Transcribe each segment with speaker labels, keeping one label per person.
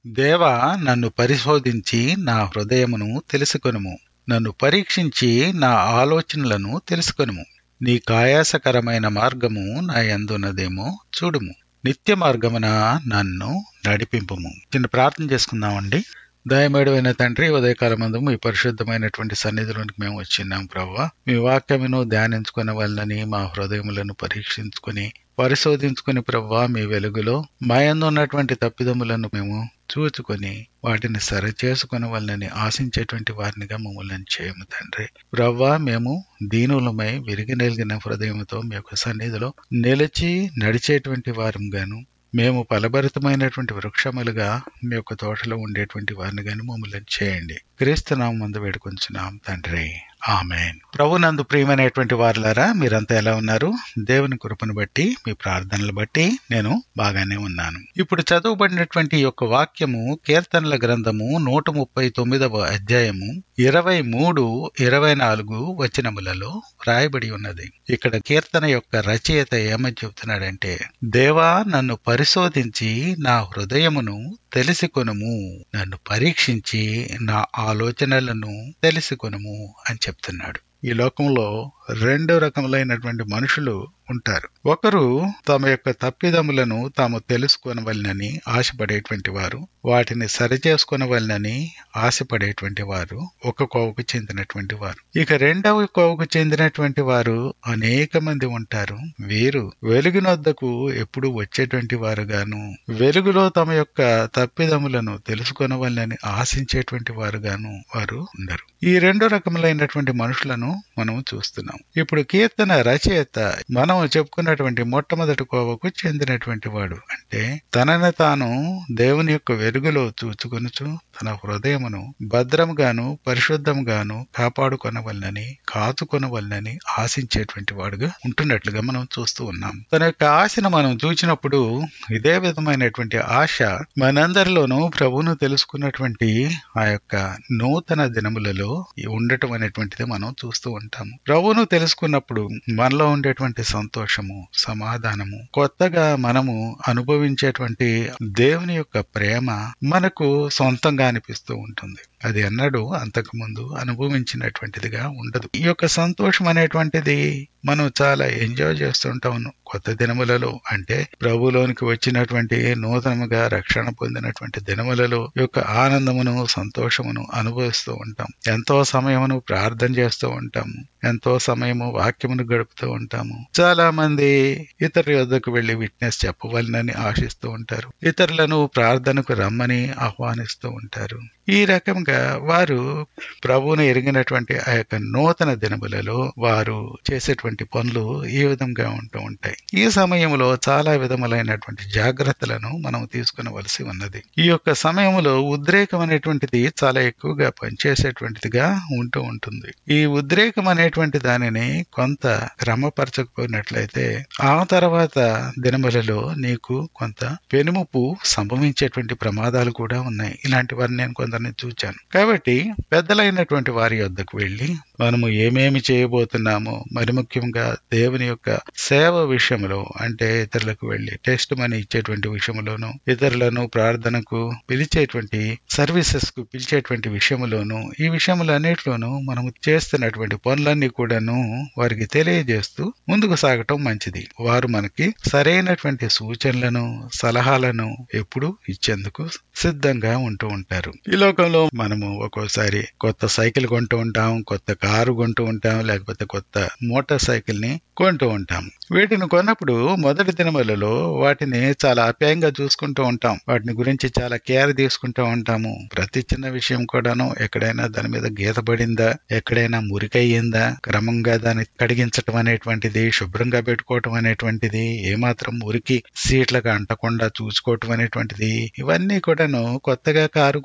Speaker 1: దేవా నన్ను పరిశోధించి నా హృదయమును తెలుసుకొనుము నన్ను పరీక్షించి నా ఆలోచనలను తెలుసుకొనుము నీ కాయాసకరమైన మార్గము నా యందున్నదేమో చూడుము నిత్య మార్గమున నన్ను నడిపింపుము చిన్న ప్రార్థన చేసుకుందామండి దయమేడమైన తండ్రి ఉదయకాలమందు మీ పరిశుద్ధమైనటువంటి సన్నిధిలోనికి మేము వచ్చిన్నాం ప్రభావ మీ వాక్యమును ధ్యానించుకునే వాళ్ళని మా హృదయములను పరీక్షించుకుని పరిశోధించుకుని ప్రవ్వా మీ వెలుగులో మాయందు ఉన్నటువంటి తప్పిదములను మేము చూచుకొని వాటిని సరిచేసుకుని వాళ్ళని ఆశించేటువంటి వారినిగా మమ్మల్ని చేయము తండ్రి ప్రవ్వా మేము దీనులమై విరిగి నెలిగిన హృదయంతో మీ యొక్క సన్నిధిలో నిలిచి నడిచేటువంటి వారంగాను మేము ఫలభరితమైనటువంటి వృక్షములుగా మీ యొక్క తోటలో ఉండేటువంటి వారిని గాని మమ్మల్ని చేయండి క్రీస్తునామం ముందు వేడుకొంచున్నాం తండ్రి ఆమెన్ ప్రభునందు ప్రియమైనటువంటి వారులారా మీరంతా ఎలా ఉన్నారు దేవుని కృపను బట్టి మీ ప్రార్థనలు బట్టి నేను బాగానే ఉన్నాను ఇప్పుడు చదువుబడినటువంటి ఈ యొక్క వాక్యము కీర్తనల గ్రంథము నూట ముప్పై తొమ్మిదవ అధ్యాయము ఇరవై మూడు ఇరవై నాలుగు వచనములలో వ్రాయబడి ఉన్నది ఇక్కడ కీర్తన యొక్క రచయిత ఏమని చెబుతున్నాడంటే దేవా నన్ను పరిశోధించి నా హృదయమును తెలిసికొనుము నన్ను పరీక్షించి నా ఆలోచనలను తెలిసికొనుము అని చెప్తున్నాడు ఈ లోకంలో రెండు రకములైనటువంటి మనుషులు ఉంటారు ఒకరు తమ యొక్క తప్పిదములను తాము తెలుసుకొనవలనని ఆశపడేటువంటి వారు వాటిని సరిచేసుకొనవలనని ఆశపడేటువంటి వారు ఒక కోవకు చెందినటువంటి వారు ఇక రెండవ కోవకు చెందినటువంటి వారు అనేక మంది ఉంటారు వీరు వెలుగునొద్దకు ఎప్పుడు వచ్చేటువంటి వారు గాను వెలుగులో తమ యొక్క తప్పిదములను తెలుసుకొనవలనని ఆశించేటువంటి వారు గాను వారు ఉండరు ఈ రెండు రకములైనటువంటి మనుషులను మనం చూస్తున్నాం ఇప్పుడు కీర్తన రచయిత మనం చెప్పుకున్నటువంటి మొట్టమొదటి కోవకు చెందినటువంటి వాడు అంటే తనను తాను దేవుని యొక్క వెలుగులో చూచుకొనుచు తన హృదయమును భద్రముగాను పరిశుద్ధంగాను కాపాడుకొనవలనని కాచుకొనవలనని ఆశించేటువంటి వాడుగా ఉంటున్నట్లుగా మనం చూస్తూ ఉన్నాం తన యొక్క ఆశను మనం చూచినప్పుడు ఇదే విధమైనటువంటి ఆశ మనందరిలోనూ ప్రభువును తెలుసుకున్నటువంటి ఆ యొక్క నూతన దినములలో ఉండటం అనేటువంటిది మనం చూస్తూ ఉంటాము ప్రభువును తెలుసుకున్నప్పుడు మనలో ఉండేటువంటి సంతోషము సమాధానము కొత్తగా మనము అనుభవించేటువంటి దేవుని యొక్క ప్రేమ మనకు సొంతంగా అనిపిస్తూ ఉంటుంది అది అన్నాడు అంతకు ముందు అనుభవించినటువంటిదిగా ఉండదు ఈ యొక్క సంతోషం అనేటువంటిది మనం చాలా ఎంజాయ్ చేస్తుంటాం కొత్త దినములలో అంటే ప్రభులోనికి వచ్చినటువంటి నూతనముగా రక్షణ పొందినటువంటి దినములలో యొక్క ఆనందమును సంతోషమును అనుభవిస్తూ ఉంటాం ఎంతో సమయమును ప్రార్థన చేస్తూ ఉంటాము ఎంతో సమయము వాక్యమును గడుపుతూ ఉంటాము చాలా మంది ఇతరుల యొద్దకు వెళ్లి విట్నెస్ చెప్పవాలని ఆశిస్తూ ఉంటారు ఇతరులను ప్రార్థనకు రమ్మని ఆహ్వానిస్తూ ఉంటారు ఈ రకంగా వారు ప్రభువును ఎరిగినటువంటి ఆ యొక్క నూతన దినములలో వారు చేసేటువంటి పనులు ఈ విధంగా ఉంటూ ఉంటాయి ఈ సమయంలో చాలా విధములైనటువంటి జాగ్రత్తలను మనం తీసుకునవలసి ఉన్నది ఈ యొక్క సమయంలో ఉద్రేకం అనేటువంటిది చాలా ఎక్కువగా పనిచేసేటువంటిదిగా ఉంటూ ఉంటుంది ఈ ఉద్రేకం అనేటువంటి దానిని కొంత క్రమపరచకపోయినట్లయితే ఆ తర్వాత దినములలో నీకు కొంత పెనుముపు సంభవించేటువంటి ప్రమాదాలు కూడా ఉన్నాయి ఇలాంటి వారిని నేను కొందరిని చూచాను కాబట్టి పెద్దలైనటువంటి వారి వద్దకు వెళ్ళి మనము ఏమేమి చేయబోతున్నామో మరి ముఖ్యంగా దేవుని యొక్క సేవ విషయంలో అంటే ఇతరులకు వెళ్లి టెస్ట్ మనీ ఇచ్చేటువంటి విషయంలోను ఇతరులను ప్రార్థనకు పిలిచేటువంటి సర్వీసెస్ కు పిలిచేటువంటి విషయంలోను ఈ విషయములన్నిటిలోనూ మనము చేస్తున్నటువంటి పనులన్నీ కూడాను వారికి తెలియజేస్తూ ముందుకు సాగటం మంచిది వారు మనకి సరైనటువంటి సూచనలను సలహాలను ఎప్పుడు ఇచ్చేందుకు సిద్ధంగా ఉంటూ ఉంటారు ఈ లోకంలో మనము ఒక్కోసారి కొత్త సైకిల్ కొంటూ ఉంటాం కొత్త కారు కొంటూ ఉంటాం లేకపోతే కొత్త మోటార్ సైకిల్ ని కొంటూ ఉంటాం వీటిని కొన్నప్పుడు మొదటి దినములలో వాటిని చాలా ఆప్యాయంగా చూసుకుంటూ ఉంటాం వాటిని గురించి చాలా కేర్ తీసుకుంటూ ఉంటాము ప్రతి చిన్న విషయం కూడాను ఎక్కడైనా దాని మీద గీత పడిందా ఎక్కడైనా మురికయ్యిందా క్రమంగా దాన్ని కడిగించటం అనేటువంటిది శుభ్రంగా పెట్టుకోవటం అనేటువంటిది ఏమాత్రం మురికి సీట్లకు అంటకుండా చూసుకోవటం అనేటువంటిది ఇవన్నీ కూడాను కొత్తగా కారు కొన్నటువంటి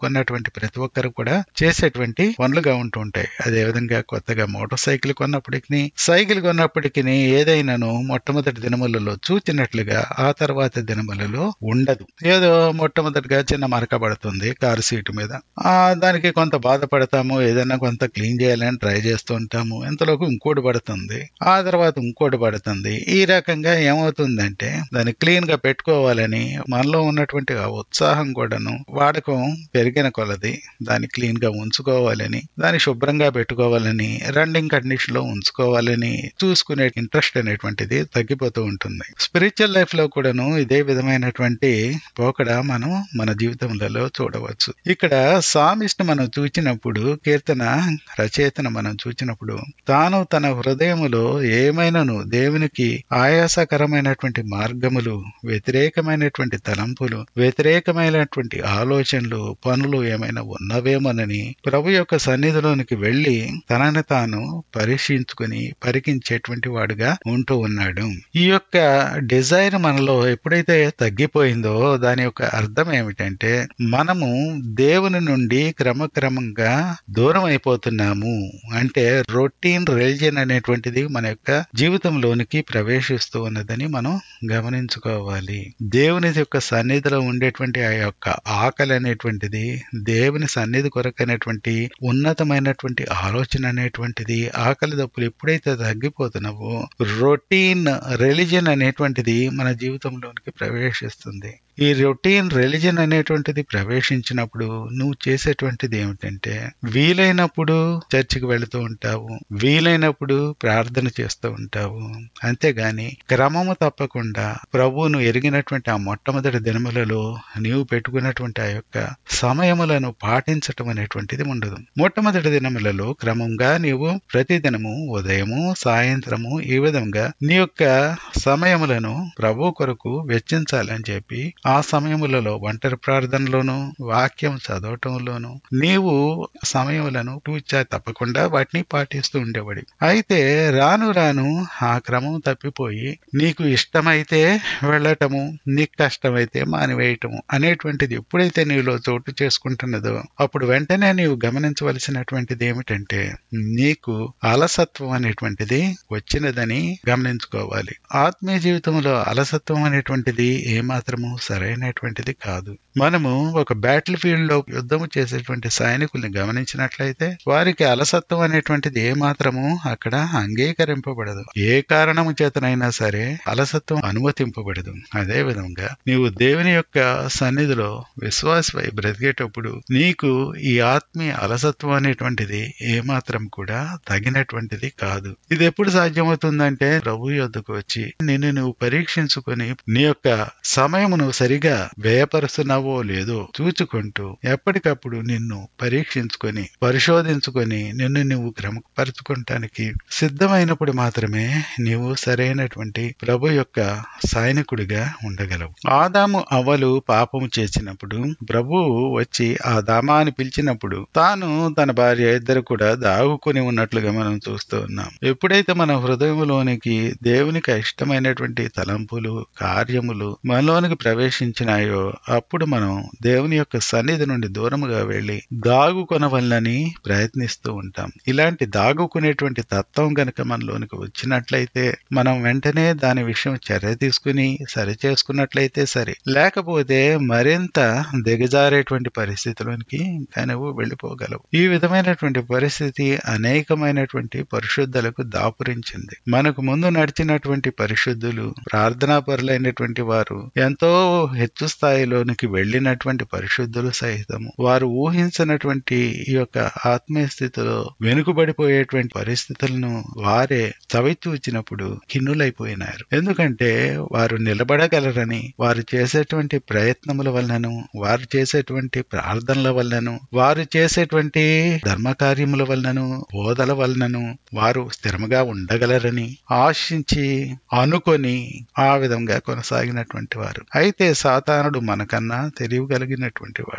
Speaker 1: ఉన్నటువంటి ప్రతి ఒక్కరు కూడా చేసేటువంటి పనులుగా ఉంటూ ఉంటాయి అదే విధంగా కొత్తగా మోటార్ సైకిల్ కొన్నప్పటికీ సైకిల్ కొన్నప్పటికీ ఏదైనాను మొట్టమొదటి దినములలో చూచినట్లుగా ఆ తర్వాత దినములలో ఉండదు ఏదో మొట్టమొదటిగా చిన్న మరక పడుతుంది కారు సీటు మీద ఆ దానికి కొంత బాధపడతాము ఏదైనా కొంత క్లీన్ చేయాలని ట్రై చేస్తూ ఉంటాము ఇంతలోకి ఇంకోటి పడుతుంది ఆ తర్వాత ఇంకోటి పడుతుంది ఈ రకంగా ఏమవుతుందంటే దాన్ని క్లీన్ గా పెట్టుకోవాలని మనలో ఉన్నటువంటి ఆ ఉత్సాహం కూడాను వాడకం పెరిగిన కొలది దాన్ని క్లీన్ గా ఉంచుకోవాలని దాన్ని శుభ్రంగా పెట్టుకోవాలని రన్నింగ్ కండిషన్ లో ఉంచుకోవాలని చూసుకునే ఇంట్రెస్ట్ అనేటువంటిది తగ్గిపోతూ ఉంటుంది స్పిరిచువల్ లైఫ్ లో కూడాను ఇదే విధమైనటువంటి పోకడ మనం మన జీవితంలో చూడవచ్చు ఇక్కడ సామిస్ట్ మనం చూచినప్పుడు కీర్తన రచయితను మనం చూచినప్పుడు తాను తన హృదయములో ఏమైనాను దేవునికి ఆయాసకరమైనటువంటి మార్గములు వ్యతిరేకమైనటువంటి తలంపులు వ్యతిరేకమైనటువంటి ఆలోచనలు పనులు ఏమైనా ఉన్నవేమోనని ప్రభు యొక్క సన్నిధిలోనికి వెళ్లి తనని తాను పరీక్షించుకుని పరికించేటువంటి వాడుగా ఉంటూ ఉన్నాడు ఈ యొక్క డిజైర్ మనలో ఎప్పుడైతే తగ్గిపోయిందో దాని యొక్క అర్థం ఏమిటంటే మనము దేవుని నుండి క్రమక్రమంగా దూరం అయిపోతున్నాము అంటే రొటీన్ రిలిజన్ అనేటువంటిది మన యొక్క జీవితంలోనికి ప్రవేశిస్తూ ఉన్నదని మనం గమనించుకోవాలి దేవుని యొక్క సన్నిధిలో ఉండేటువంటి ఆ యొక్క ఆకలి అనేటువంటిది దేవుని సన్నిధి కొరకైనటువంటి ఉన్నతమైనటువంటి ఆలోచన అనేటువంటిది ఆకలి దప్పులు ఎప్పుడైతే తగ్గిపోతున్నావో రొటీన్ రిలిజన్ అనేటువంటిది మన జీవితంలోనికి ప్రవేశిస్తుంది ఈ రొటీన్ రిలిజన్ అనేటువంటిది ప్రవేశించినప్పుడు నువ్వు చేసేటువంటిది ఏమిటంటే వీలైనప్పుడు చర్చికి వెళుతూ ఉంటావు వీలైనప్పుడు ప్రార్థన చేస్తూ ఉంటావు అంతేగాని క్రమము తప్పకుండా ప్రభువును ఎరిగినటువంటి ఆ మొట్టమొదటి దినములలో నీవు పెట్టుకున్నటువంటి ఆ యొక్క సమయములను పాటించటం అనేటువంటిది ఉండదు మొట్టమొదటి దినములలో క్రమంగా నీవు ప్రతి దినము ఉదయము సాయంత్రము ఈ విధంగా నీ యొక్క సమయములను ప్రభు కొరకు వెచ్చించాలని చెప్పి ఆ సమయములలో ఒంటరి ప్రార్థనలోను వాక్యం చదవటంలోను నీవు సమయములను తూచా తప్పకుండా వాటిని పాటిస్తూ ఉండేవాడి అయితే రాను రాను ఆ క్రమం తప్పిపోయి నీకు ఇష్టమైతే వెళ్ళటము నీకు కష్టమైతే మానివేయటము అనేటువంటిది ఎప్పుడైతే నీలో చోటు చేసుకుంటున్నదో అప్పుడు వెంటనే నీవు గమనించవలసినటువంటిది ఏమిటంటే నీకు అలసత్వం అనేటువంటిది వచ్చినదని గమనించుకోవాలి ఆత్మీయ జీవితంలో అలసత్వం అనేటువంటిది ఏమాత్రము సరైనటువంటిది కాదు మనము ఒక బ్యాటిల్ ఫీల్డ్ లో యుద్ధము చేసేటువంటి సైనికుల్ని గమనించినట్లయితే వారికి అలసత్వం అనేటువంటిది ఏమాత్రము అక్కడ అంగీకరింపబడదు ఏ కారణము చేతనైనా సరే అలసత్వం అనుమతింపబడదు అదే విధంగా నీవు దేవుని యొక్క సన్నిధిలో విశ్వాసపై బ్రతికేటప్పుడు నీకు ఈ ఆత్మీయ అలసత్వం అనేటువంటిది ఏమాత్రం కూడా తగినటువంటిది కాదు ఇది ఎప్పుడు సాధ్యమవుతుందంటే ప్రభు యొద్దకు వచ్చి నిన్ను నువ్వు పరీక్షించుకొని నీ యొక్క సమయము నువ్వు సరిగా వ్యయపరుస్తున్నావో లేదో చూచుకుంటూ ఎప్పటికప్పుడు నిన్ను పరీక్షించుకొని పరిశోధించుకొని నిన్ను నువ్వు క్రమపరచుకోవటానికి సిద్ధమైనప్పుడు మాత్రమే నీవు సరైనటువంటి ప్రభు యొక్క సైనికుడిగా ఉండగలవు ఆదాము అవలు పాపము చేసినప్పుడు ప్రభువు వచ్చి ఆ దామాని పిలిచినప్పుడు తాను తన భార్య ఇద్దరు కూడా దాగుకుని ఉన్నట్లుగా మనం చూస్తూ ఉన్నాం ఎప్పుడైతే మన హృదయంలోనికి దేవునికి ఇష్టమైనటువంటి తలంపులు కార్యములు మనలోనికి ప్రవేశించినాయో అప్పుడు మనం దేవుని యొక్క సన్నిధి నుండి దూరముగా వెళ్లి దాగుకొనవల్లని ప్రయత్నిస్తూ ఉంటాం ఇలాంటి దాగుకునేటువంటి తత్వం గనక మనలోనికి వచ్చినట్లయితే మనం వెంటనే దాని విషయం చర్య తీసుకుని సరి చేసుకున్నట్లయితే సరే లేకపోతే మరింత దిగజారేటువంటి పరిస్థితిలోనికి ఇంకా నువ్వు వెళ్ళిపోగలవు ఈ విధమైనటువంటి పరిస్థితి అనేకమైనటువంటి పరిశుద్ధులకు దాపురించింది మనకు ముందు నడిచినటువంటి పరిశుద్ధులు ప్రార్థనా పరులైనటువంటి వారు ఎంతో హెచ్చు స్థాయిలోనికి వెళ్ళినటువంటి పరిశుద్ధులు సహితము వారు ఊహించినటువంటి ఈ యొక్క ఆత్మీయ స్థితిలో వెనుకబడిపోయేటువంటి పరిస్థితులను వారే చవిచూచినప్పుడు కిన్నులైపోయినారు ఎందుకంటే వారు నిలబడగలరని వారు చేసేటువంటి ప్రయత్నముల వలనను వారు చేసేటువంటి ప్రార్థనల వలనను వారు చేసేటువంటి ధర్మకార్యముల వలనను బోధల వలనను వారు స్థిరముగా ఉండగలరని ఆశించి అనుకొని ఆ విధంగా కొనసాగినటువంటి వారు అయితే సాతానుడు మనకన్నా తెలియగలిగినటువంటి వాడు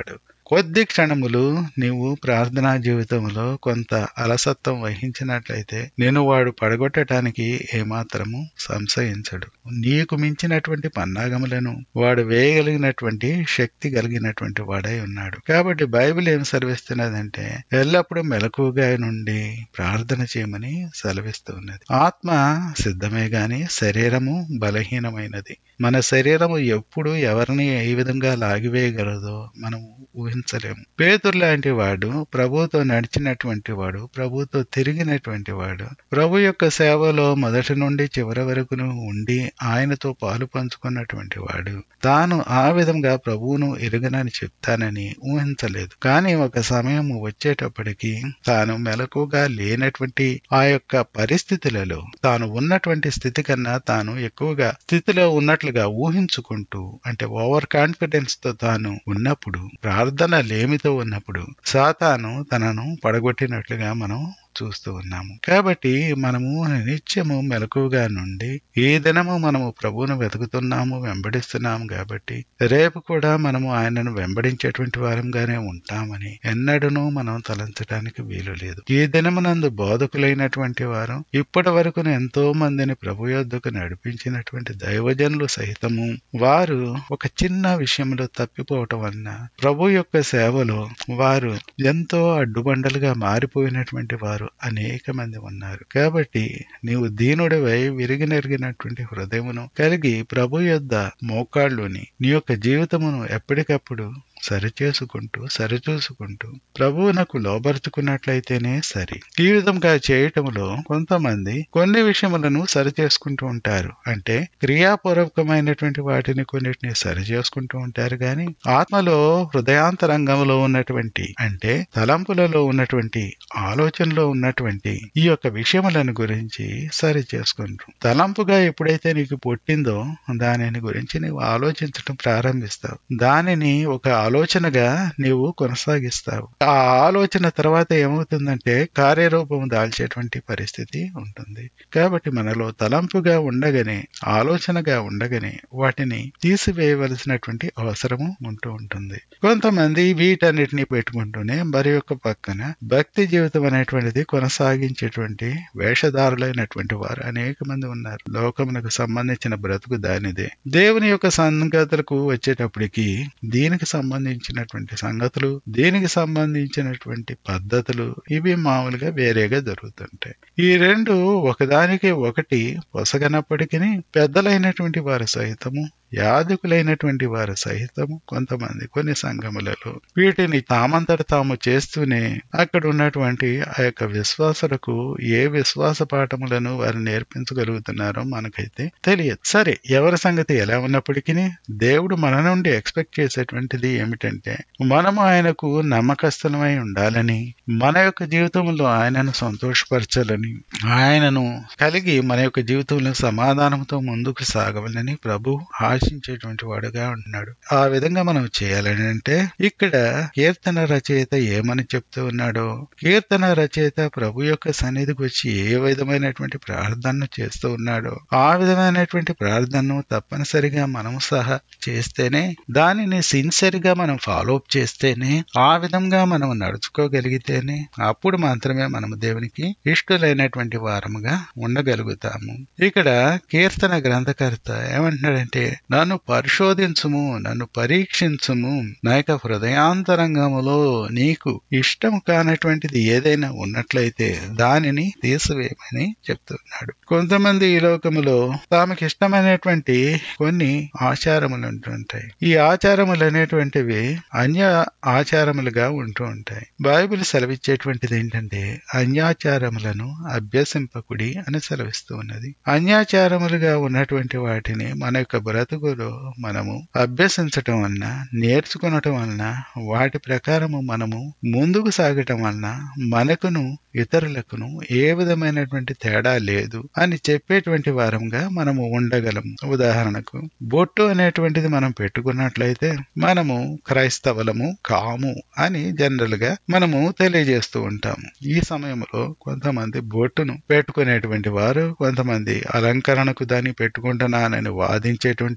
Speaker 1: కొద్ది క్షణములు నీవు ప్రార్థనా జీవితంలో కొంత అలసత్వం వహించినట్లయితే నేను వాడు పడగొట్టడానికి ఏమాత్రము సంశయించడు నీకు మించినటువంటి పన్నాగములను వాడు వేయగలిగినటువంటి శక్తి కలిగినటువంటి వాడై ఉన్నాడు కాబట్టి బైబిల్ ఏం సెలవిస్తున్నదంటే ఎల్లప్పుడూ మెలకుగా నుండి ప్రార్థన చేయమని సెలవిస్తున్నది ఆత్మ సిద్ధమే గాని శరీరము బలహీనమైనది మన శరీరము ఎప్పుడు ఎవరిని ఏ విధంగా లాగివేయగలదో మనం ఊహించలేము పేతురు లాంటి వాడు ప్రభుతో నడిచినటువంటి వాడు ప్రభుతో తిరిగినటువంటి వాడు ప్రభు యొక్క సేవలో మొదటి నుండి చివరి వరకును ఉండి ఆయనతో పాలు పంచుకున్నటువంటి వాడు తాను ఆ విధంగా ప్రభువును ఎరుగనని చెప్తానని ఊహించలేదు కానీ ఒక సమయం వచ్చేటప్పటికి తాను మెలకుగా లేనటువంటి ఆ యొక్క పరిస్థితులలో తాను ఉన్నటువంటి స్థితి కన్నా తాను ఎక్కువగా స్థితిలో ఉన్నట్లుగా ఊహించుకుంటూ అంటే ఓవర్ కాన్ఫిడెన్స్ తో తాను ఉన్నప్పుడు ప్రార్థన లేమితో ఉన్నప్పుడు సాతాను తనను పడగొట్టినట్లుగా మనం చూస్తూ ఉన్నాము కాబట్టి మనము నిత్యము మెలకుగా నుండి ఈ దినము మనము ప్రభువును వెతుకుతున్నాము వెంబడిస్తున్నాము కాబట్టి రేపు కూడా మనము ఆయనను వెంబడించేటువంటి వారంగానే ఉంటామని ఎన్నడూనూ మనం తలంచడానికి వీలు లేదు ఈ దినమునందు బోధకులైనటువంటి వారు ఇప్పటి వరకు ఎంతో మందిని ప్రభు యొద్దకు నడిపించినటువంటి దైవజనులు సహితము వారు ఒక చిన్న విషయంలో తప్పిపోవటం వలన ప్రభు యొక్క సేవలో వారు ఎంతో అడ్డుబండలుగా మారిపోయినటువంటి వారు అనేక మంది ఉన్నారు కాబట్టి నీవు దీనుడివై విరిగినెరిగినటువంటి హృదయమును కలిగి ప్రభు యొద్ద మోకాళ్ళుని నీ యొక్క జీవితమును ఎప్పటికప్పుడు సరిచేసుకుంటూ సరిచూసుకుంటూ ప్రభువునకు లోబరుచుకున్నట్లయితేనే సరి ఈ విధంగా చేయటంలో కొంతమంది కొన్ని విషయములను సరిచేసుకుంటూ ఉంటారు అంటే క్రియాపూర్వకమైనటువంటి వాటిని కొన్నిటిని సరిచేసుకుంటూ ఉంటారు గాని ఆత్మలో హృదయాంతరంగంలో ఉన్నటువంటి అంటే తలంపులలో ఉన్నటువంటి ఆలోచనలో ఉన్నటువంటి ఈ యొక్క విషయములను గురించి సరి చేసుకుంటూ తలంపుగా ఎప్పుడైతే నీకు పుట్టిందో దానిని గురించి నీవు ఆలోచించడం ప్రారంభిస్తావు దానిని ఒక ఆలోచనగా నీవు కొనసాగిస్తావు ఆ ఆలోచన తర్వాత ఏమవుతుందంటే కార్యరూపం దాల్చేటువంటి పరిస్థితి ఉంటుంది కాబట్టి మనలో తలంపుగా ఉండగానే ఆలోచనగా ఉండగానే వాటిని తీసివేయవలసినటువంటి అవసరము ఉంటూ ఉంటుంది కొంతమంది వీటన్నిటిని పెట్టుకుంటూనే మరి యొక్క పక్కన భక్తి జీవితం అనేటువంటిది కొనసాగించేటువంటి వేషధారులైనటువంటి వారు అనేక మంది ఉన్నారు లోకమునకు సంబంధించిన బ్రతుకు దానిదే దేవుని యొక్క సంగతులకు వచ్చేటప్పటికి దీనికి సంబంధించినటువంటి సంగతులు దీనికి సంబంధించినటువంటి పద్ధతులు ఇవి మామూలుగా వేరేగా జరుగుతుంటాయి ఈ రెండు ఒకదానికి ఒకటి పొసగనప్పటికీ పెద్దలైనటువంటి వారి సహితము యాదకులైనటువంటి వారి సహితము కొంతమంది కొన్ని సంఘములలో వీటిని తామంతట తాము చేస్తూనే అక్కడ ఉన్నటువంటి ఆ యొక్క విశ్వాసులకు ఏ విశ్వాస పాఠములను వారు నేర్పించగలుగుతున్నారో మనకైతే తెలియదు సరే ఎవరి సంగతి ఎలా ఉన్నప్పటికీ దేవుడు మన నుండి ఎక్స్పెక్ట్ చేసేటువంటిది ఏమిటంటే మనము ఆయనకు నమ్మకస్తులమై ఉండాలని మన యొక్క జీవితంలో ఆయనను సంతోషపరచాలని ఆయనను కలిగి మన యొక్క జీవితంలో సమాధానంతో ముందుకు సాగవాలని ప్రభు ఆశించేటువంటి వాడుగా ఉంటున్నాడు ఆ విధంగా మనం చేయాలని అంటే ఇక్కడ కీర్తన రచయిత ఏమని చెప్తూ ఉన్నాడో కీర్తన రచయిత ప్రభు యొక్క సన్నిధికి వచ్చి ఏ విధమైనటువంటి ప్రార్థనను చేస్తూ ఉన్నాడో ఆ విధమైనటువంటి ప్రార్థనను తప్పనిసరిగా మనము సహా చేస్తేనే దానిని సిన్సియర్ గా మనం ఫాలో అప్ చేస్తేనే ఆ విధంగా మనం నడుచుకోగలిగితేనే అప్పుడు మాత్రమే మనము దేవునికి ఇష్టలైనటువంటి వారముగా ఉండగలుగుతాము ఇక్కడ కీర్తన గ్రంథకర్త ఏమంటున్నాడంటే నన్ను పరిశోధించుము నన్ను పరీక్షించుము నా యొక్క హృదయాంతరంగములో నీకు ఇష్టం కానటువంటిది ఏదైనా ఉన్నట్లయితే దానిని తీసివేయమని చెప్తున్నాడు కొంతమంది ఈ లోకములో తమకి ఇష్టమైనటువంటి కొన్ని ఆచారములు ఉంటుంటాయి ఈ ఆచారములు అనేటువంటివి అన్య ఆచారములుగా ఉంటూ ఉంటాయి బైబిల్ సెలవిచ్చేటువంటిది ఏంటంటే అన్యాచారములను అభ్యసింపకుడి అని సెలవిస్తూ ఉన్నది అన్యాచారములుగా ఉన్నటువంటి వాటిని మన యొక్క బ్రతుకులో మనము అభ్యసించటం వలన నేర్చుకునటం వలన వాటి ప్రకారము మనము ముందుకు సాగటం వలన మనకును ఇతరులకును ఏ విధమైనటువంటి తేడా లేదు అని చెప్పేటువంటి వారంగా మనము ఉండగలం ఉదాహరణకు బొట్టు అనేటువంటిది మనం పెట్టుకున్నట్లయితే మనము క్రైస్తవులము కాము అని జనరల్ గా మనము తెలియజేస్తూ ఉంటాము ఈ సమయంలో కొంతమంది బొట్టును పెట్టుకునేటువంటి వారు కొంతమంది అలంకరణకు దాన్ని పెట్టుకుంటున్నానని వాదించేటువంటి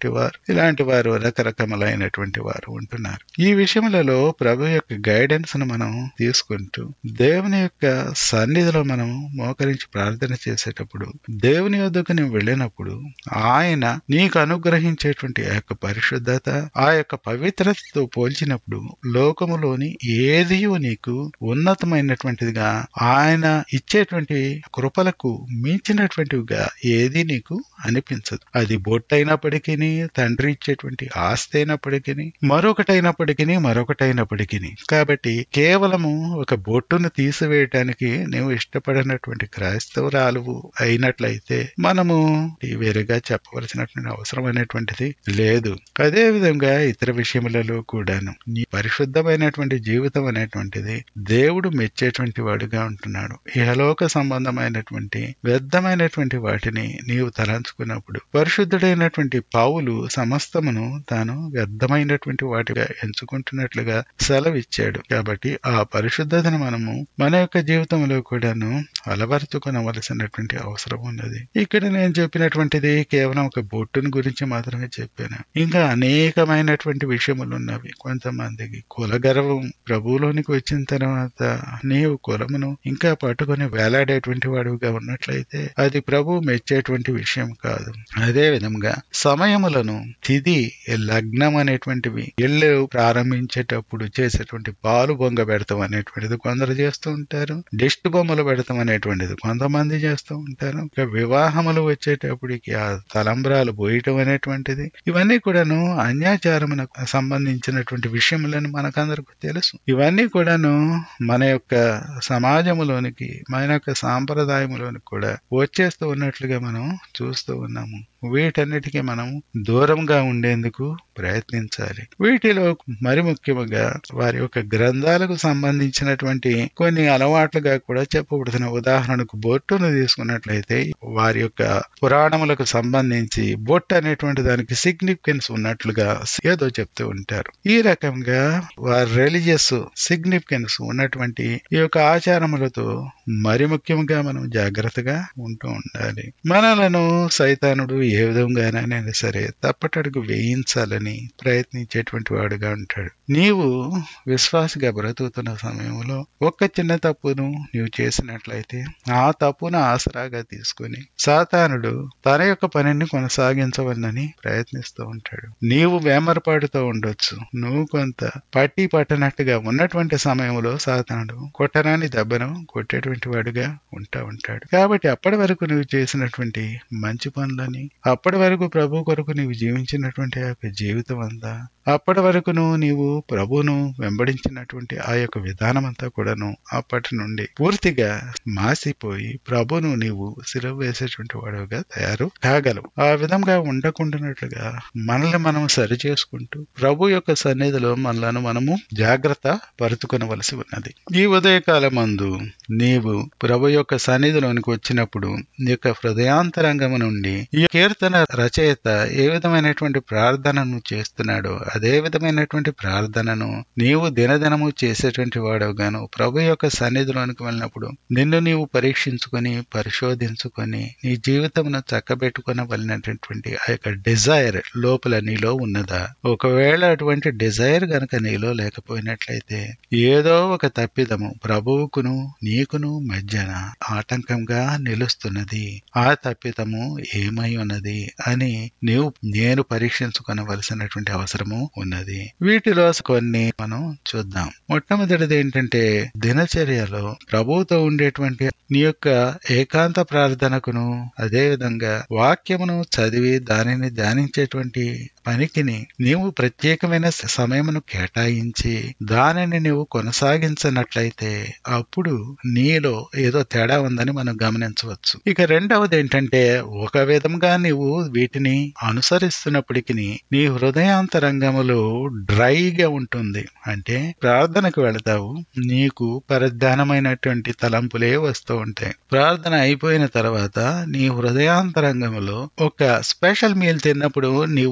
Speaker 1: ఉండేటువంటి వారు ఇలాంటి వారు రకరకములైనటువంటి వారు ఉంటున్నారు ఈ విషయములలో ప్రభు యొక్క గైడెన్స్ ను మనం తీసుకుంటూ దేవుని యొక్క సన్నిధిలో మనం మోకరించి ప్రార్థన చేసేటప్పుడు దేవుని వద్దకు నువ్వు వెళ్ళినప్పుడు ఆయన నీకు అనుగ్రహించేటువంటి ఆ యొక్క పరిశుద్ధత ఆ యొక్క పవిత్రతతో పోల్చినప్పుడు లోకములోని ఏది నీకు ఉన్నతమైనటువంటిదిగా ఆయన ఇచ్చేటువంటి కృపలకు మించినటువంటివిగా ఏది నీకు అనిపించదు అది బొట్టైనప్పటికీ తండ్రి ఇచ్చేటువంటి ఆస్తి అయినప్పటికీ మరొకటైనప్పటికీ మరొకటైనప్పటికీ కాబట్టి కేవలము ఒక బొట్టును తీసివేయటానికి నువ్వు ఇష్టపడినటువంటి క్రైస్తవురాలు అయినట్లయితే మనము వేరేగా చెప్పవలసినటువంటి అవసరం అనేటువంటిది లేదు అదే విధంగా ఇతర విషయములలో కూడాను నీ పరిశుద్ధమైనటువంటి జీవితం అనేటువంటిది దేవుడు మెచ్చేటువంటి వాడుగా ఉంటున్నాడు ఇహలోక సంబంధమైనటువంటి వ్యర్థమైనటువంటి వాటిని నీవు తలంచుకున్నప్పుడు పరిశుద్ధుడైనటువంటి పావులు సమస్తమును తాను వ్యర్థమైనటువంటి వాటిగా ఎంచుకుంటున్నట్లుగా సెలవిచ్చాడు కాబట్టి ఆ పరిశుద్ధతను మనము మన యొక్క జీవితంలో కూడాను అలవరుచుకొనవలసినటువంటి అవసరం ఉన్నది ఇక్కడ నేను చెప్పినటువంటిది కేవలం ఒక బొట్టును గురించి మాత్రమే చెప్పాను ఇంకా అనేకమైనటువంటి విషయములు ఉన్నవి కొంతమందికి కుల గర్వం ప్రభువులోనికి వచ్చిన తర్వాత నీవు కులమును ఇంకా పట్టుకొని వేలాడేటువంటి వాడుగా ఉన్నట్లయితే అది ప్రభు మెచ్చేటువంటి విషయం కాదు అదే విధంగా సమయములను తిది లగ్నం అనేటువంటివి ఇళ్ళు ప్రారంభించేటప్పుడు చేసేటువంటి పాలు బొంగ పెడతాం అనేటువంటిది కొందరు చేస్తూ ఉంటారు దిష్టి బొమ్మలు పెడతాం అనేటువంటిది కొంతమంది చేస్తూ ఉంటారు ఇక వివాహములు వచ్చేటప్పటికి ఆ తలంబ్రాలు పోయటం అనేటువంటిది ఇవన్నీ కూడాను అన్యాచారమునకు సంబంధించినటువంటి విషయములని మనకందరికి తెలుసు ఇవన్నీ కూడాను మన యొక్క సమాజములోనికి మన యొక్క సాంప్రదాయములోనికి కూడా వచ్చేస్తూ ఉన్నట్లుగా మనం చూస్తూ ఉన్నాము వీటన్నిటికీ మనం దూరంగా ఉండేందుకు ప్రయత్నించాలి వీటిలో మరి ముఖ్యముగా వారి యొక్క గ్రంథాలకు సంబంధించినటువంటి కొన్ని అలవాట్లుగా కూడా చెప్పబడుతున్న ఉదాహరణకు బొట్టును తీసుకున్నట్లయితే వారి యొక్క పురాణములకు సంబంధించి బొట్టు అనేటువంటి దానికి సిగ్నిఫికెన్స్ ఉన్నట్లుగా ఏదో చెప్తూ ఉంటారు ఈ రకంగా వారి రిలీజియస్ సిగ్నిఫికెన్స్ ఉన్నటువంటి ఈ యొక్క ఆచారములతో మరి ముఖ్యంగా మనం జాగ్రత్తగా ఉంటూ ఉండాలి మనలను సైతానుడు ఏ విధంగానైనా సరే తప్పటడుగు వేయించాలని ప్రయత్నించేటువంటి వాడుగా ఉంటాడు నీవు విశ్వాసగా బ్రతుకుతున్న సమయంలో ఒక్క చిన్న తప్పును నీవు చేసినట్లయితే ఆ తప్పును ఆసరాగా తీసుకుని సాతానుడు తన యొక్క పనిని కొనసాగించవలని ప్రయత్నిస్తూ ఉంటాడు నీవు వేమరపాటుతో ఉండొచ్చు నువ్వు కొంత పట్టి పట్టనట్టుగా ఉన్నటువంటి సమయంలో సాతానుడు కొట్టరాని దెబ్బను కొట్టేటువంటి వాడుగా ఉంటా ఉంటాడు కాబట్టి అప్పటి వరకు నువ్వు చేసినటువంటి మంచి పనులని అప్పటి వరకు ప్రభు కొరకు నీవు జీవించినటువంటి ఆ యొక్క జీవితం అంతా అప్పటి వరకును నీవు ప్రభును వెంబడించినటువంటి ఆ యొక్క విధానం అంతా కూడాను అప్పటి నుండి పూర్తిగా మాసిపోయి ప్రభును నీవు సిలువ వేసేటువంటి వాడుగా తయారు కాగలవు ఆ విధంగా ఉండకుండానట్లుగా మనల్ని మనం సరి చేసుకుంటూ ప్రభు యొక్క సన్నిధిలో మనలను మనము జాగ్రత్త పరుచుకొనవలసి ఉన్నది ఈ ఉదయకాలం మందు నీవు ప్రభు యొక్క సన్నిధిలోనికి వచ్చినప్పుడు నీ యొక్క హృదయాంతరంగము నుండి ఈ కీర్తన రచయిత ఏ విధమైనటువంటి ప్రార్థనను చేస్తున్నాడో అదే విధమైనటువంటి ప్రార్థనను నీవు దినదినము చేసేటువంటి వాడవుగాను ప్రభు యొక్క సన్నిధిలోనికి వెళ్ళినప్పుడు నిన్ను నీవు పరీక్షించుకొని పరిశోధించుకొని నీ జీవితమును చక్కబెట్టుకునవలసినటువంటి ఆ యొక్క డిజైర్ లోపల నీలో ఉన్నదా ఒకవేళ అటువంటి డిజైర్ గనక నీలో లేకపోయినట్లయితే ఏదో ఒక తప్పిదము ప్రభువుకును నీకును మధ్యన ఆటంకంగా నిలుస్తున్నది ఆ తప్పిదము ఏమై ఉన్నది అని నీవు నేను పరీక్షించుకొనవలసినటువంటి అవసరము ఉన్నది వీటిలో కొన్ని మనం చూద్దాం మొట్టమొదటిది ఏంటంటే దినచర్యలో ప్రభువుతో ఉండేటువంటి నీ యొక్క ఏకాంత ప్రార్థనకును అదే విధంగా వాక్యమును చదివి దానిని ధ్యానించేటువంటి పనికిని నీవు ప్రత్యేకమైన సమయమును కేటాయించి దానిని నీవు కొనసాగించినట్లయితే అప్పుడు నీలో ఏదో తేడా ఉందని మనం గమనించవచ్చు ఇక రెండవది ఏంటంటే ఒక విధంగా నీవు వీటిని అనుసరిస్తున్నప్పటికీ నీ హృదయాంతరంగములో డ్రైగా ఉంటుంది అంటే ప్రార్థనకు వెళతావు నీకు పరధ్యానమైనటువంటి తలంపులే వస్తూ ఉంటాయి ప్రార్థన అయిపోయిన తర్వాత నీ హృదయాంతరంగంలో ఒక స్పెషల్ మీల్ తిన్నప్పుడు నీవు ఏ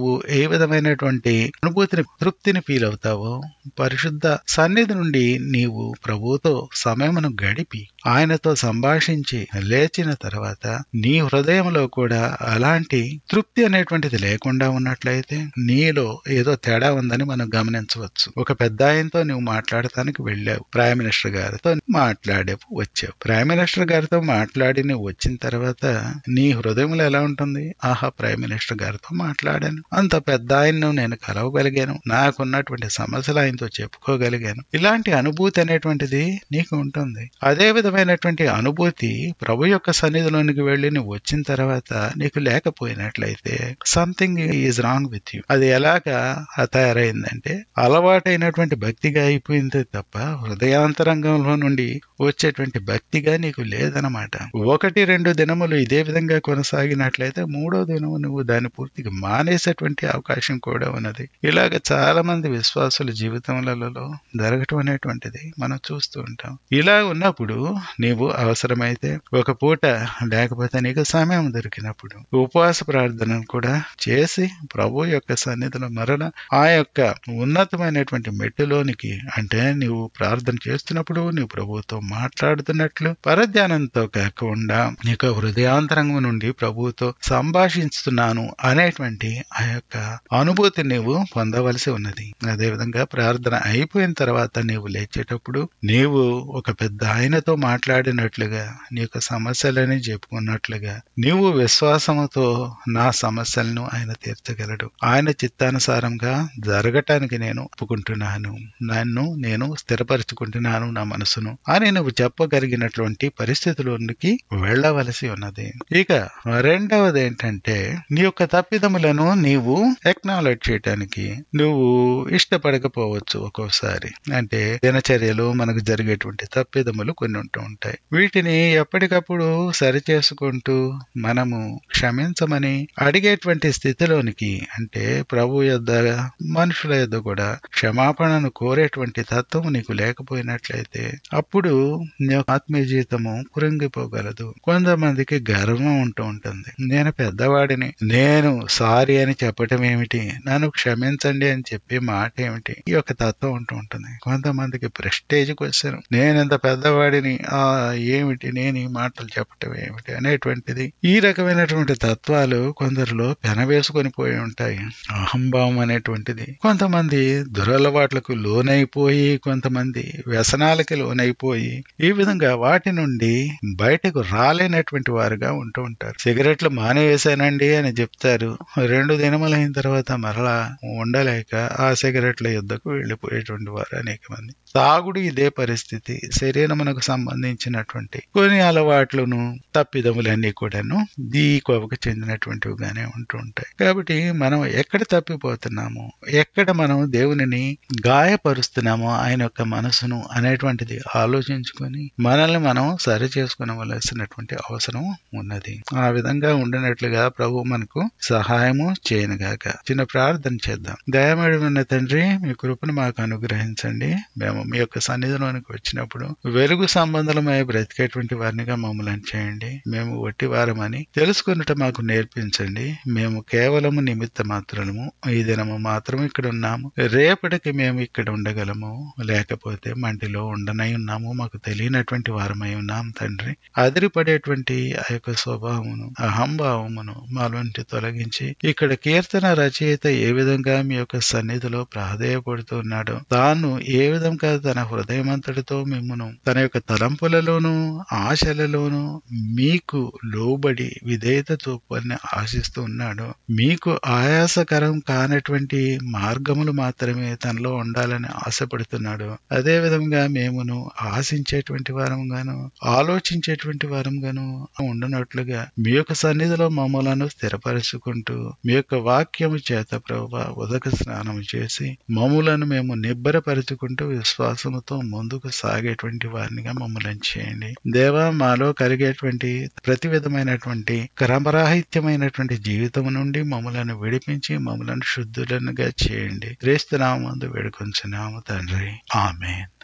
Speaker 1: విధమైనటువంటి అనుభూతిని తృప్తిని ఫీల్ అవుతావో పరిశుద్ధ సన్నిధి నుండి నీవు ప్రభువుతో సమయమును గడిపి ఆయనతో సంభాషించి లేచిన తర్వాత నీ హృదయంలో కూడా అలాంటి తృప్తి అనేటువంటిది లేకుండా ఉన్నట్లయితే నీలో ఏదో తేడా ఉందని మనం గమనించవచ్చు ఒక పెద్ద ఆయనతో నువ్వు మాట్లాడటానికి వెళ్ళావు ప్రైమ్ మినిస్టర్ గారితో మాట్లాడావు వచ్చావు ప్రైమ్ మినిస్టర్ గారితో మాట్లాడి నువ్వు వచ్చిన తర్వాత నీ హృదయంలో ఎలా ఉంటుంది ఆహా ప్రైమ్ మినిస్టర్ గారితో మాట్లాడాను అంత పెద్ద ఆయన్ను నేను కలవగలిగాను నాకున్నటువంటి సమస్యలు ఆయనతో చెప్పుకోగలిగాను ఇలాంటి అనుభూతి అనేటువంటిది నీకు ఉంటుంది అదే విధమైనటువంటి అనుభూతి ప్రభు యొక్క సన్నిధిలోనికి వెళ్ళి నువ్వు వచ్చిన తర్వాత నీకు లేకపోయినట్లయితే something is wrong with you అది ఎలాగా తయారైందంటే అలవాటైనటువంటి భక్తిగా అయిపోయింది తప్ప హృదయాంతరంగంలో నుండి వచ్చేటువంటి భక్తిగా నీకు లేదనమాట ఒకటి రెండు దినములు ఇదే విధంగా కొనసాగినట్లయితే మూడో దినము నువ్వు దాన్ని పూర్తిగా మానేసేటువంటి అవకాశం కూడా ఉన్నది ఇలాగ చాలా మంది విశ్వాసుల జీవితములలో జరగటం అనేటువంటిది మనం చూస్తూ ఉంటాం ఇలా ఉన్నప్పుడు నీవు అవసరమైతే ఒక పూట లేకపోతే నీకు సమయం దొరికినప్పుడు ఉపవాస ప్రార్థనను కూడా చేసి ప్రభు యొక్క సన్నిధిలో మరల ఆ యొక్క ఉన్నతమైనటువంటి మెట్టులోనికి అంటే నీవు ప్రార్థన చేస్తున్నప్పుడు నీవు ప్రభువుతో మాట్లాడుతున్నట్లు పరధ్యానంతో కాకుండా నీకు హృదయాంతరంగం నుండి ప్రభువుతో సంభాషిస్తున్నాను అనేటువంటి ఆ యొక్క అనుభూతి నీవు పొందవలసి ఉన్నది అదేవిధంగా ప్రార్థన అయిపోయిన తర్వాత నీవు లేచేటప్పుడు నీవు ఒక పెద్ద ఆయనతో మాట్లాడినట్లుగా నీ యొక్క సమస్యలని చెప్పుకున్నట్లుగా నీవు విశ్వాసముతో నా సమస్యలను ఆయన తీర్చగలడు ఆయన చిత్తానుసారంగా జరగటానికి నేను ఒప్పుకుంటున్నాను నన్ను నేను స్థిరపరచుకుంటున్నాను నా మనసును అని నువ్వు చెప్పగలిగినటువంటి పరిస్థితుల్లోనికి వెళ్ళవలసి ఉన్నది ఇక రెండవది ఏంటంటే నీ యొక్క తప్పిదములను నీవు ఎక్నాలెడ్జ్ చేయటానికి నువ్వు ఇష్టపడకపోవచ్చు ఒక్కోసారి అంటే దినచర్యలు మనకు జరిగేటువంటి తప్పిదములు కొన్ని ఉంటూ ఉంటాయి వీటిని ఎప్పటికప్పుడు సరి చేసుకుంటూ మనము క్షమించమని అడిగేటువంటి స్థితిలోనికి అంటే ప్రభు యొద్ద మనుషుల యొద్ద కూడా క్షమాపణను కోరేటువంటి తత్వం నీకు లేకపోయినట్లయితే అప్పుడు నీ యొక్క ఆత్మీయ జీవితము కురింగిపోగలదు కొంతమందికి గర్వం ఉంటూ ఉంటుంది నేను పెద్దవాడిని నేను సారీ అని చెప్పటం ఏమిటి నన్ను క్షమించండి అని చెప్పే మాట ఏమిటి ఈ యొక్క తత్వం ఉంటూ ఉంటుంది కొంతమందికి ప్రెస్టేజ్ క్వశ్చన్ నేను ఎంత పెద్దవాడిని ఆ ఏమిటి నేను ఈ మాటలు చెప్పటం ఏమిటి అనేటువంటిది ఈ రకమైనటువంటి తత్వాలు కొందరిలో పెనవేసుకొని పోయి ఉంటాయి అహంభావం అనేటువంటిది కొంతమంది దురలవాట్లకు లోనైపోయి కొంతమంది వ్యసనాలకి లోనైపోయి ఈ విధంగా వాటి నుండి బయటకు రాలేనటువంటి వారుగా ఉంటూ ఉంటారు సిగరెట్లు మానేవేశానండి అని చెప్తారు రెండు దినములైన తర్వాత మరలా ఉండలేక ఆ సిగరెట్ల యుద్ధకు వెళ్ళిపోయేటువంటి వారు అనేక మంది తాగుడు ఇదే పరిస్థితి శరీరమునకు సంబంధించినటువంటి కొన్ని అలవాట్లను తప్పిదములన్నీ కూడాను ఈ కోవకు చెందినటువంటివిగానే ఉంటూ ఉంటాయి కాబట్టి మనం ఎక్కడ తప్పిపోతున్నాము ఎక్కడ మనం దేవునిని గాయపరుస్తున్నామో ఆయన యొక్క మనసును అనేటువంటిది ఆలోచించుకొని మనల్ని మనం సరి చేసుకునవలసినటువంటి అవసరం ఉన్నది ఆ విధంగా ఉండినట్లుగా ప్రభు మనకు సహాయము చేయనుగాక చిన్న ప్రార్థన చేద్దాం దయమేడమైన తండ్రి మీ కృపను మాకు అనుగ్రహించండి మేము మీ యొక్క సన్నిధిలోనికి వచ్చినప్పుడు వెలుగు సంబంధమై బ్రతికేటువంటి వారినిగా మమ్మల్ని చేయండి మేము వట్టి వారమని తెలుసుకున్నట మాకు నేర్పించండి మేము కేవలము నిమిత్త మాత్రము ఈ దినము మాత్రం ఇక్కడ ఉన్నాము రేపటికి మేము ఇక్కడ ఉండగలము లేకపోతే మంటిలో ఉండనై ఉన్నాము మాకు తెలియనటువంటి వారమై ఉన్నాం తండ్రి అదిరిపడేటువంటి ఆ యొక్క స్వభావమును అహంభావమును మాలోంటి తొలగించి ఇక్కడ కీర్తన రచయిత ఏ విధంగా మీ యొక్క సన్నిధిలో ప్రాధేయపడుతున్నాడో తాను ఏ విధంగా తన హృదయమంతటితో మిమ్మను తన యొక్క తలంపులలోనూ ఆశలలోనూ మీకు లోబడి విధేయత చూపాలని ఆశిస్తూ ఉన్నాడు మీకు ఆయాసకరం కానటువంటి మార్గములు మాత్రమే తనలో ఉండాలని ఆశపడుతున్నాడు అదే విధంగా మేమును ఆశించేటువంటి వారంగాను ఆలోచించేటువంటి వారంగాను ఉండనట్లుగా మీ యొక్క సన్నిధిలో మమ్మలను స్థిరపరచుకుంటూ మీ యొక్క వాక్యము చేత ప్రభు ఉదక స్నానం చేసి మమ్ములను మేము నిబ్బరపరుచుకుంటూ విశ్వాసముతో ముందుకు సాగేటువంటి వారినిగా మమ్మల్ని చేయండి దేవా మాలో కలిగేటువంటి ప్రతి విధమైనటువంటి క్రమరాహిత్యమైనటువంటి జీవితం నుండి మమ్మలను విడిపించి మమ్మలను శుద్ధులనుగా చేయండి క్రీస్తునామందు వేడుకొంచున్నాము తండ్రి ఆమెన్